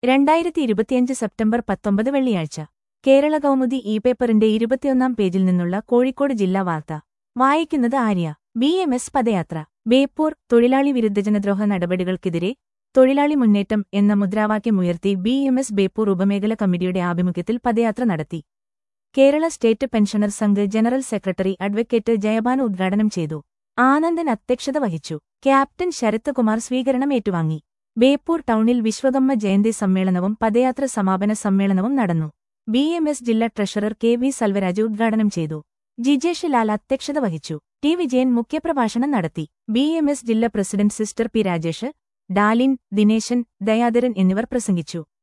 രണ്ടായിരത്തി ഇരുപത്തിയഞ്ച് സെപ്റ്റംബർ പത്തൊമ്പത് വെള്ളിയാഴ്ച കേരള കൗമുദി ഇ പേപ്പറിന്റെ ഇരുപത്തിയൊന്നാം പേജിൽ നിന്നുള്ള കോഴിക്കോട് ജില്ലാ വാർത്ത വായിക്കുന്നത് Arya B M S padayatra Beypore തൊഴിലാളി വിരുദ്ധ ജനദ്രോഹ നടപടികൾക്കെതിരെ തൊഴിലാളി മുന്നേറ്റം എന്ന മുദ്രാവാക്യമുയർത്തി ബി എം എസ് ബേപ്പൂർ ഉപമേഖല കമ്മിറ്റിയുടെ ആഭിമുഖ്യത്തിൽ പദയാത്ര നടത്തി Kerala state pensioner Sangh general secretary advocate Jayabhanu ഉദ്ഘാടനം ചെയ്തു ആനന്ദൻ അധ്യക്ഷത വഹിച്ചു ക്യാപ്റ്റൻ ശരത് കുമാർ സ്വീകരണം ഏറ്റുവാങ്ങി ബേപ്പൂർ ടൗണിൽ വിശ്വകർമ്മ ജയന്തി സമ്മേളനവും പദയാത്ര സമാപന സമ്മേളനവും നടന്നു ബി എം എസ് ജില്ലാ ട്രഷറർ കെ വി സൽവരാജ് ഉദ്ഘാടനം ചെയ്തു ജിജേഷ് ലാൽ അധ്യക്ഷത വഹിച്ചു ടി വിജയൻ മുഖ്യപ്രഭാഷണം നടത്തി ബി എം എസ് ജില്ലാ president sister P Rajesh Dalin Dineshan Dayadharan എന്നിവർ പ്രസംഗിച്ചു